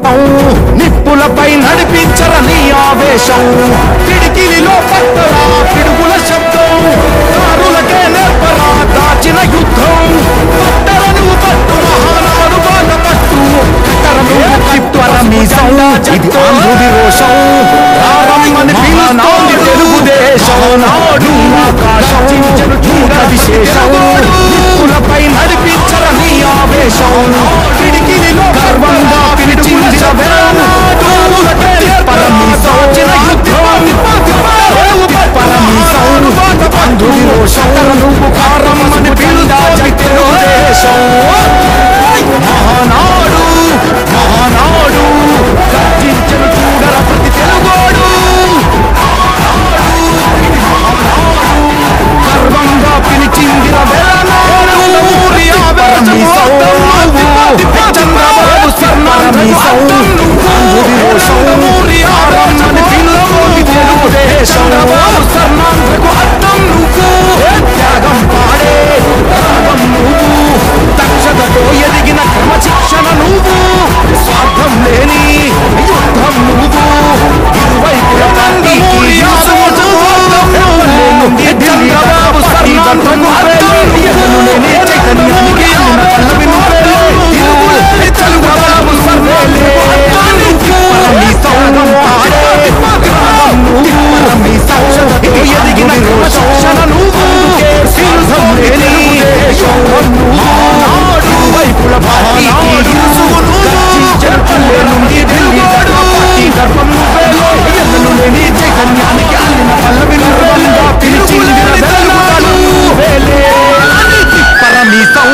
రక్తం నిప్పులపై నడిపించర నీ ఆవేశం పిడికిలిలో పట్టరా పిడుగుల శబ్దం దారులకే నేర్పరా దాచిన యుద్ధం పట్టర నువ్వు పట్టు మహానాడు బాట పట్టు కట్టర నువ్వు కట్టుర మీసం ఇది ఆంధ్రుడి రోషం రారమ్మని పిలుస్తోంది తెలుగుదేశం నాడు ఆకాశం చూడ విశేషం నిప్పులపై నడిపించర నీ ఆవేశం పిడికిలిలో గర్వంగా పిలిచింది పరమీసం బంధుడి రోషం నువ్వు కారమ్మని పిలుదాచి తెలుగుదేశం మహానాడు మహానాడు గర్జించను చూడర ప్రతి తెలుగోడు గర్వంగా పిలిచిందిర వెలనాడు ఊరి ఆవేశం చంద్రబాబు సర్మాంధ్రమీసం ఊరి రోషం ఊరి ఆరమ్మని పిలువోని తెలుగుదేశం సర్మాంధ్రకు అర్థం నువ్వు త్యాగం పాడే రాగం నువ్వు దక్షతతో ఎదిగిన క్రమశిక్షణ నువ్వు స్వార్థం లేని యుద్ధం నువ్వు ఇరువైపుల నందమూరి చంద్రబాబు సర్మాంధ్రకు అర్థం లేని చైతన్యానికి పల్లవి నువ్వే చంద్రబాబు సర్వేలే పరమీసం పాడే రాగం నువ్వు ఎదిగిన క్రమశిక్షణ నువ్వు స్వార్థం లేని మహానాడు వైపుల పార్టీకి జనపల్లె నుండి ఢిల్లీ దాకా పార్టీ గర్భం నువ్వేలే ఎన్నలు లేని చైతన్యానికి అల్లిన పల్లవి నువ్వేలుగా పిలిచింది వెలుగుదలు నువ్వేలే పరమీసం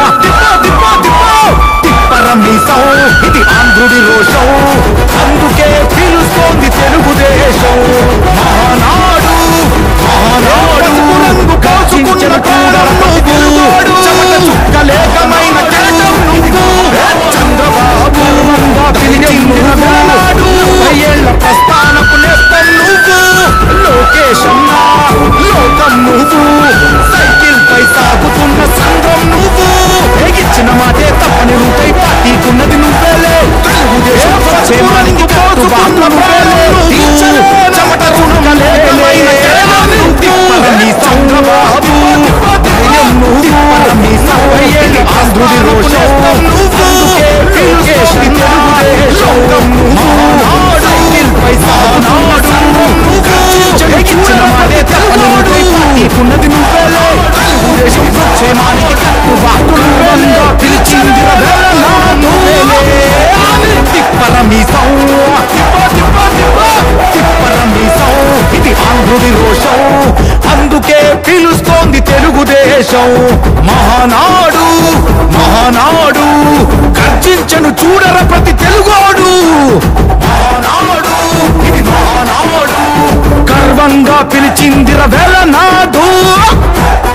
పరమీసం ఇది ఆంధ్రుడి రోషం అందుకే పిలుస్తోంది తెలుగుదేశం మహానాడు మహానాడు రంగు కాచుకున్న తెలుగోడు చెమట చుక్కలేకమైన కెరటం నువ్వు చంద్రబాబు రంగా పిలిచింది నాడు ఏళ్ల ప్రస్థానపు నేస్తం నువ్వు లోకేశన్నా లోకం నువ్వు సైకిల్ పై సాగుతున్న సంఘం నువ్వు ఎగిచ్చిన మాటే తప్పని నువ్వై పార్టీకున్నది నువ్వేలే తెలుగుదేశం క్షేమానికి కట్టుబాటు నువ్వేలే చెమట చుక్కలేకమైన కెరటం నువ్వు నీ చంద్రబాబు ధైర్యం నువ్వు నీ సవ్వయ్యేది ఆంధ్రుడి రోషం అందుకే పిలిచేసి తెలుగుదేశం నువ్వు సైకిల్ పై సాగునాడు ఎగిచ్చిన మాటే తప్పని నువ్వై పార్టీకున్నది నువ్వేలే తెలుగుదేశం క్షేమానికి కట్టుబాటు నువ్వేగా పిలిచింది నువ్వేలే తిప్పరమీసం తిప్పరమీసం ఇది ఆంధ్రుడి రోషం అందుకే పిలుస్తోంది తెలుగుదేశం మహానాడు మహానాడు గర్జించను చూడర ప్రతి తెలుగోడు మహానాడు ఇది మహానాడు గర్వంగా పిలిచిందిర వెలనాడు